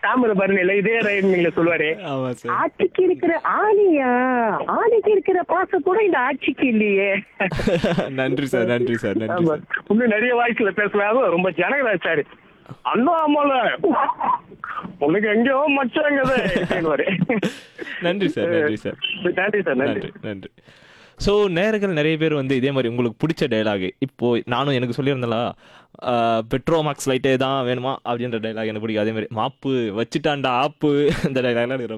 தாமிரபரணியில இதே ரைமிங்ல சொல்லுவாரு ஆமா சார் ஆட்சிக்கு இருக்கிற ஆணியா ஆணிக்கு இருக்கிற பாசம் கூட இந்த ஆட்சிக்கு இல்லையே நன்றி சார் நன்றி சார் நன்றி ஆமா. சார் இன்னும் நிறைய வாய்ஸ்ல பேசுறாங்க ரொம்ப ஜனகராஜ் சார் அண்ணாமலை உனக்கு எங்கேயோ மச்சாங்கதே நன்றி சார் நன்றி சார் நன்றி சார் நன்றி நன்றி நன்றி ஸோ நேர்கள் நிறைய பேர் வந்து இதே மாதிரி உங்களுக்கு பிடிச்ச டைலாக் இப்போ நானும் எனக்கு சொல்லியிருந்தேன்ல பெட்ரோ மார்க்ஸ் லைட்டே தான் வேணுமா அப்படின்ற டைலாக் எனக்கு பிடிக்கும் அதே மாதிரி மாப்பு வச்சுட்டான்டா ஆப்பு இந்த டைலாக்லாம் எனக்கு ரொம்ப